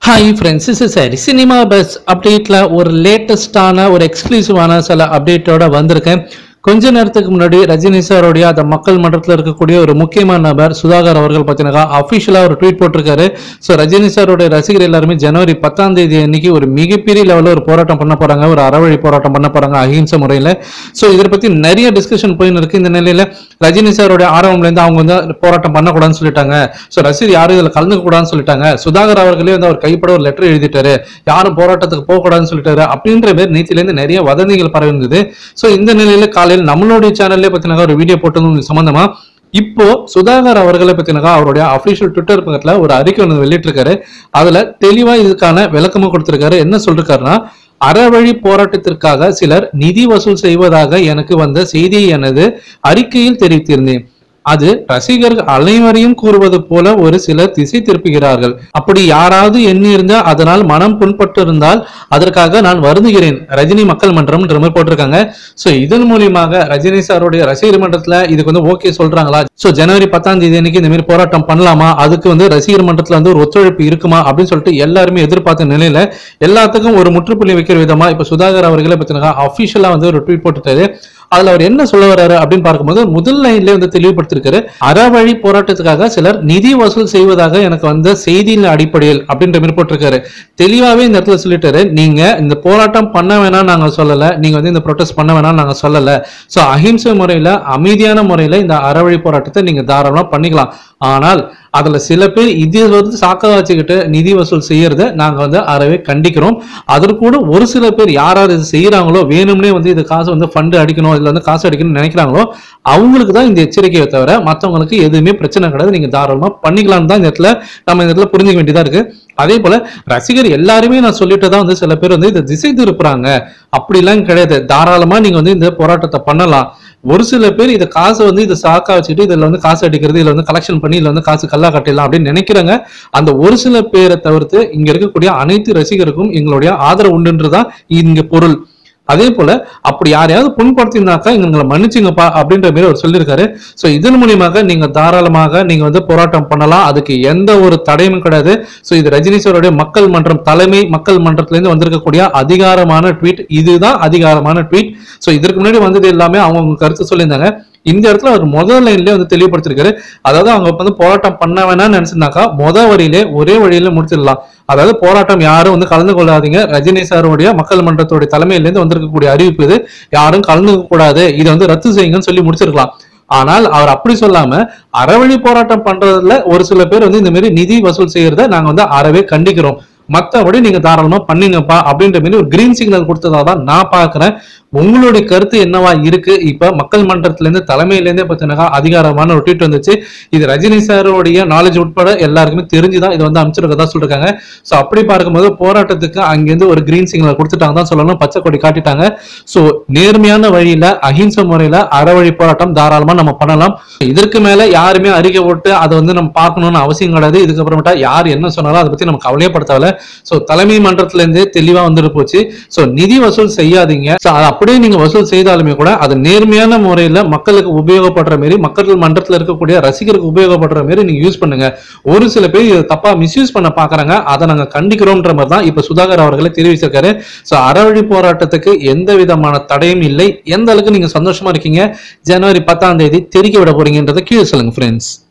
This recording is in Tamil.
ஹாய் ஃப்ரெண்ட்ஸ் இஸ் சரி சினிமா பஸ் அப்டேட்டில் ஒரு லேட்டஸ்டான ஒரு எக்ஸ்க்ளூசிவான சில அப்டேட்டோட வந்திருக்கேன் கொஞ்ச நேரத்துக்கு முன்னாடி ரஜினி சாரோடைய அந்த மக்கள் மன்றத்தில் இருக்கக்கூடிய ஒரு முக்கியமான நபர் சுதாகர் அவர்கள் பார்த்தீங்கன்னா அஃபிஷியலாக ஒரு ட்வீட் போட்டிருக்காரு ஸோ ரஜினி சாரோடைய ரசிகர் எல்லாருமே ஜனவரி பத்தாம் தேதி அன்னைக்கு ஒரு மிகப்பெரிய லெவலில் ஒரு போராட்டம் பண்ண போறாங்க ஒரு அறவழி போராட்டம் பண்ண போறாங்க அஹிம்சை முறையில் ஸோ இதை பற்றி நிறைய டிஸ்கஷன் போயின்னு இருக்கு இந்த நிலையில ரஜினி சாரோடைய ஆரம்பம்லேருந்து அவங்க வந்து போராட்டம் பண்ணக்கூடாதுன்னு சொல்லிட்டாங்க ஸோ ரசிகர் யாரும் இதில் கலந்துக்க கூடாதுன்னு சொல்லிட்டாங்க சுதாகர் அவர்களே வந்து அவர் கைப்பட ஒரு லெட்டர் எழுதிட்டாரு யாரும் போராட்டத்துக்கு போகக்கூடாதுன்னு சொல்லிட்டாரு அப்படின்ற பேர் நேத்திலேருந்து நிறைய வதந்திகள் பரவி இருந்தது ஸோ இந்த நிலையில காலையில் நம்மளுடைய சேனல்லே பார்த்தீங்கன்னா ஒரு வீடியோ போட்டது சம்பந்தமா இப்போ சுதாகர் அவர்களை பத்தினாக்கா அவருடைய அபிஷியல் ட்விட்டர் பக்கத்துல ஒரு அறிக்கை ஒன்று வெளியிட்டிருக்காரு அதுல தெளிவா இதுக்கான விளக்கமும் கொடுத்திருக்காரு என்ன சொல்லிருக்காருன்னா அறவழி போராட்டத்திற்காக சிலர் நிதி வசூல் செய்வதாக எனக்கு வந்த செய்தியை எனது அறிக்கையில் தெரிவித்திருந்தேன் அது ரசிகர்கள் அனைவரையும் கூறுவது போல ஒரு சிலர் திசை திருப்புகிறார்கள் அப்படி யாராவது எண்ணி இருந்தா அதனால் மனம் புண்பட்டு இருந்தால் அதற்காக நான் வருந்துகிறேன் ரஜினி மக்கள் மன்றம்ன்ற மாதிரி போட்டிருக்காங்க சோ இதன் மூலியமாக ரஜினி சாருடைய ரசிகர் மன்றத்துல இதுக்கு வந்து ஓகே சொல்றாங்களா சோ ஜனவரி பத்தாம் தேதி அன்னைக்கு இந்த மாதிரி போராட்டம் பண்ணலாமா அதுக்கு வந்து ரசிகர் மன்றத்துல வந்து ஒரு ஒத்துழைப்பு இருக்குமா அப்படின்னு சொல்லிட்டு எல்லாருமே எதிர்பார்த்த நிலையில எல்லாத்துக்கும் ஒரு முற்றுப்புள்ளி வைக்கிற விதமா இப்ப சுதாகர் அவர்களை பத்தினா அபிஷியலா வந்து ஒரு ட்வீட் போட்டுட்டாரு அதுல அவர் என்ன சொல்ல வர்றாரு அப்படின்னு பார்க்கும்போது முதல் லைன்ல வந்து தெளிவுபடுத்திருக்காரு அறவழி போராட்டத்துக்காக சிலர் நிதி வசூல் செய்வதாக எனக்கு வந்த செய்தியின் அடிப்படையில் அப்படின்ற மாதிரி போட்டிருக்காரு தெளிவாவே இந்த இடத்துல சொல்லிட்டாரு நீங்க இந்த போராட்டம் பண்ண வேணாம் நாங்க சொல்லல நீங்க வந்து இந்த ப்ரொடெஸ்ட் பண்ண வேணாம் நாங்க சொல்லல சோ அஹிம்சை முறையில அமைதியான முறையில இந்த அறவழி போராட்டத்தை நீங்க தாராளமா பண்ணிக்கலாம் ஆனால் அதுல சில பேர் இது வந்து சாக்க வச்சுக்கிட்டு நிதி வசூல் செய்யறத நாங்க வந்து அறவே கண்டிக்கிறோம் அதற்கு கூட ஒரு சில பேர் யார் யார் இது செய்யறாங்களோ வேணும்னே வந்து இது காசு வந்து ஃபண்டு அடிக்கணும் இதுல வந்து காசு அடிக்கணும்னு நினைக்கிறாங்களோ அவங்களுக்கு தான் இந்த எச்சரிக்கையை தவிர மற்றவங்களுக்கு எதுவுமே பிரச்சனை கிடையாது நீங்க தாராளமா பண்ணிக்கலாம்னு தான் இந்த இடத்துல நம்ம இந்த இடத்துல புரிஞ்சுக்க வேண்டியதா இருக்கு அதே போல ரசிகர் எல்லாருமே நான் சொல்லிட்டு தான் வந்து சில பேர் வந்து இதை திசை திருப்புறாங்க அப்படிலாம் கிடையாது தாராளமா நீங்க வந்து இந்த போராட்டத்தை பண்ணலாம் ஒரு சில பேர் இதை காசை வந்து இதை சாக்கா வச்சுட்டு இதுல வந்து காசு அடிக்கிறது இதுல வந்து கலெக்ஷன் பண்ணி இதுல வந்து காசு கல்லா கட்டிடலாம் அப்படின்னு நினைக்கிறாங்க அந்த ஒரு சில பேரை தவிர்த்து இங்க இருக்கக்கூடிய அனைத்து ரசிகருக்கும் எங்களுடைய ஆதரவு உண்டுன்றதுதான் இங்க பொருள் அதே போல அப்படி யாரையாவது புண்படுத்தினாக்கா எங்களை மன்னிச்சுங்கப்பா அப்படின்ற மாதிரி அவர் சொல்லியிருக்காரு சோ இதன் மூலியமாக நீங்க தாராளமாக நீங்க வந்து போராட்டம் பண்ணலாம் அதுக்கு எந்த ஒரு தடையும் கிடையாது சோ இது ரஜினி சாருடைய மக்கள் மன்றம் தலைமை மக்கள் மன்றத்துல இருந்து வந்திருக்கக்கூடிய அதிகாரமான ட்வீட் இதுதான் அதிகாரமான ட்வீட் சோ இதற்கு முன்னாடி வந்தது எல்லாமே அவங்க கருத்து சொல்லியிருந்தாங்க இந்த இடத்துல அவர் முதல் லைன்லயே வந்து தெளிவுபடுத்திருக்காரு அதாவது அவங்க வந்து போராட்டம் பண்ண வேணாம்னு நினைச்சிருந்தாக்கா முத வரியிலே ஒரே வழியில முடிச்சிடலாம் அதாவது போராட்டம் யாரும் வந்து கலந்து கொள்ளாதீங்க ரஜினி சாருடைய மக்கள் மன்றத்துடைய தலைமையிலேருந்து வந்திருக்கக்கூடிய அறிவிப்பு இது யாரும் கலந்துக்க கூடாது இதை வந்து ரத்து செய்யுங்கன்னு சொல்லி முடிச்சிருக்கலாம் ஆனால் அவர் அப்படி சொல்லாம அறவழி போராட்டம் பண்றதுல ஒரு சில பேர் வந்து இந்த மாதிரி நிதி வசூல் செய்யறத நாங்க வந்து அறவே கண்டிக்கிறோம் மத்தபடி நீங்க தாராளமா பண்ணீங்கப்பா அப்படின்ற மாதிரி ஒரு கிரீன் சிக்னல் கொடுத்ததா தான் நான் பாக்குறேன் உங்களுடைய கருத்து என்னவா இருக்கு இப்ப மக்கள் மன்றத்துல இருந்து தலைமையில இருந்தே பாத்தீங்கன்னா அதிகாரமான ஒரு ட்வீட் வந்துச்சு இது ரஜினி சாரோடைய நாலேஜ் உட்பட எல்லாருக்குமே தெரிஞ்சுதான் இது வந்து அமைச்சிருக்கதா சொல்லிருக்காங்க சோ அப்படி பார்க்கும்போது போராட்டத்துக்கு அங்கிருந்து ஒரு கிரீன் சிக்னல் கொடுத்துட்டாங்க தான் சொல்லணும் பச்சை கொடி காட்டிட்டாங்க சோ நேர்மையான வழியில அஹிம்சை முறையில அறவழி போராட்டம் தாராளமா நம்ம பண்ணலாம் இதற்கு மேல யாருமே அறிக்கை போட்டு அதை வந்து நம்ம பார்க்கணும்னு அவசியம் கிடையாது இதுக்கப்புறமேட்டா யார் என்ன சொன்னாலும் அதை பத்தி நம்ம கவலையப்பட தேவையில்ல சோ தலைமை மன்றத்துல இருந்து தெளிவா வந்துட்டு போச்சு சோ நிதி வசூல் செய்யாதீங்க So, அது அப்படியே நீங்க வசூல் செய்தாலுமே கூட அது நேர்மையான முறையில மக்களுக்கு உபயோகப்படுற மாதிரி மக்கள் மன்றத்துல இருக்கக்கூடிய ரசிகருக்கு உபயோகப்படுற மாதிரி நீங்க யூஸ் பண்ணுங்க ஒரு சில பேர் இதை தப்பா மிஸ்யூஸ் பண்ண பாக்குறாங்க அதை நாங்க கண்டிக்கிறோம்ன்ற மாதிரி தான் இப்ப சுதாகர் அவர்களே தெரிவிச்சிருக்காரு சோ அறவழி போராட்டத்துக்கு எந்த விதமான தடையும் இல்லை எந்த அளவுக்கு நீங்க சந்தோஷமா இருக்கீங்க ஜனவரி பத்தாம் தேதி தெரிக்க விட போறீங்கன்றதை கீழே சொல்லுங்க ஃப்ரெண்ட்ஸ்